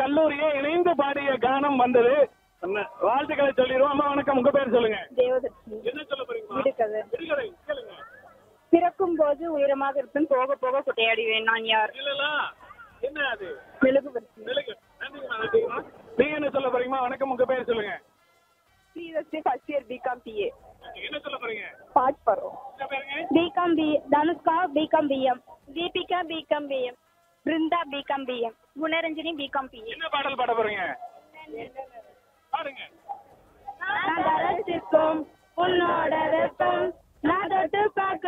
கல்லூரியை இணைந்து பாடிய கானம் வந்தது என்ன, வாழ்த்துக்களை சொல்லிடுவோம் அம்மா வணக்கம் உங்க பேர் சொல்லுங்க தேவதர்ஷினி என்ன சொல்ல போறீங்க விடுகதை விடுகதை கேளுங்க பிறக்கும் போது உயரமாக இருப்பேன் போக போக குட்டையாடுவேன் நான் யார் இல்லல என்ன அது மெழுகுவர்த்தி விடுங்க. நன்றிங்கம்மா, நன்றிங்கம்மா. நீங்க என்ன சொல்ல போறீங்கம்மா வணக்கம் உங்க பேர் சொல்லுங்க ஸ்ரீதஸ்ரீ ஃபர்ஸ்ட் இயர் பிகாம் பிஏ என்ன சொல்ல போறீங்க பாட் பரோம் உங்க பேருங்க BCom B Dhanushka BCom BM Deepika BCom BM Brindha BCom BM Gunaranjani BCom BA என்ன பாடல் பாட போறீங்க பாருங்க நான் தரச்சிருக்கோம் உன்னோட வெப்பம் நான் தொட்டு பார்க்க